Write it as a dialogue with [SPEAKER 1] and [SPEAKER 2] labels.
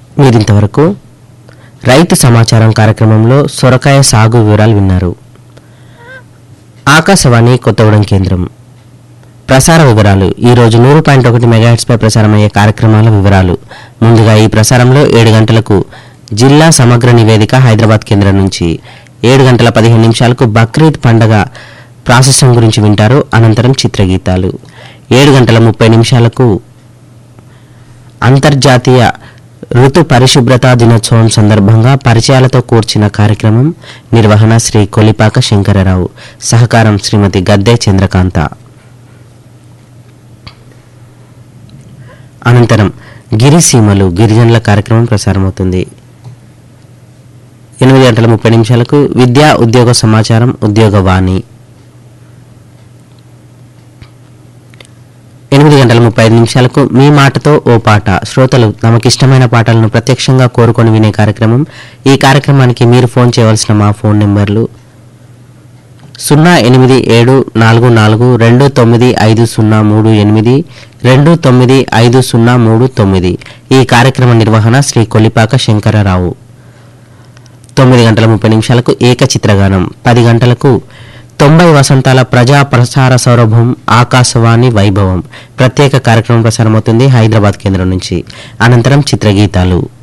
[SPEAKER 1] మీరింతవరకు రైతు సమాచారం కార్యక్రమంలో సొరకాయ సాగు వివరాలు విన్నారు ఆకాశవాణి కొత్తగూడెం కేంద్రం ప్రసార వివరాలు ఈ రోజు నూరు పాయింట్ ఒకటి మెగాహెట్స్పై ప్రసారమయ్యే కార్యక్రమాల వివరాలు ముందుగా ఈ ప్రసారంలో ఏడు గంటలకు జిల్లా సమగ్ర నివేదిక హైదరాబాద్ కేంద్రం నుంచి ఏడు గంటల పదిహేను నిమిషాలకు బక్రీద్ పండగ ప్రాశస్యం గురించి వింటారు అనంతరం చిత్రగీతాలు ఏడు గంటల ముప్పై నిమిషాలకు అంతర్జాతీయ ఋతు పరిశుభ్రతా దినోత్సవం సందర్భంగా పరిచయాలతో కూర్చిన కార్యక్రమం నిర్వహణ శ్రీ కొలిపాక శంకరరావు సహకారం శ్రీమతి గద్దే చంద్రకాంత అనంతరం గిరిసీమలు గిరిజనుల కార్యక్రమం ప్రసారమవుతుంది ఎనిమిది గంటల ముప్పై నిమిషాలకు విద్యా ఉద్యోగ సమాచారం ఉద్యోగ వాణి ఎనిమిది గంటల ముప్పై ఐదు నిమిషాలకు మీ మాటతో ఓ పాట శ్రోతలు తమకిష్టమైన పాటలను ప్రత్యక్షంగా కోరుకొని వినే కార్యక్రమం ఈ కార్యక్రమానికి మీరు ఫోన్ చేయవలసిన మా ఫోన్ నెంబర్లు సున్నా ఎనిమిది ఏడు నాలుగు నాలుగు రెండు తొమ్మిది ఐదు సున్నా మూడు ఎనిమిది రెండు తొమ్మిది ఐదు సున్నా మూడు తొమ్మిది ఈ కార్యక్రమ నిర్వహణ శ్రీ కొల్లిపాక శంకరరావు తొమ్మిది గంటల ముప్పై నిమిషాలకు ఏకచిత్రగానం పది గంటలకు తొంభై వసంతాల ప్రజా ప్రసార సౌరభం ఆకాశవాణి వైభవం ప్రత్యేక కార్యక్రమం ప్రసారమవుతుంది హైదరాబాద్ కేంద్రం నుంచి అనంతరం చిత్రగీతాలు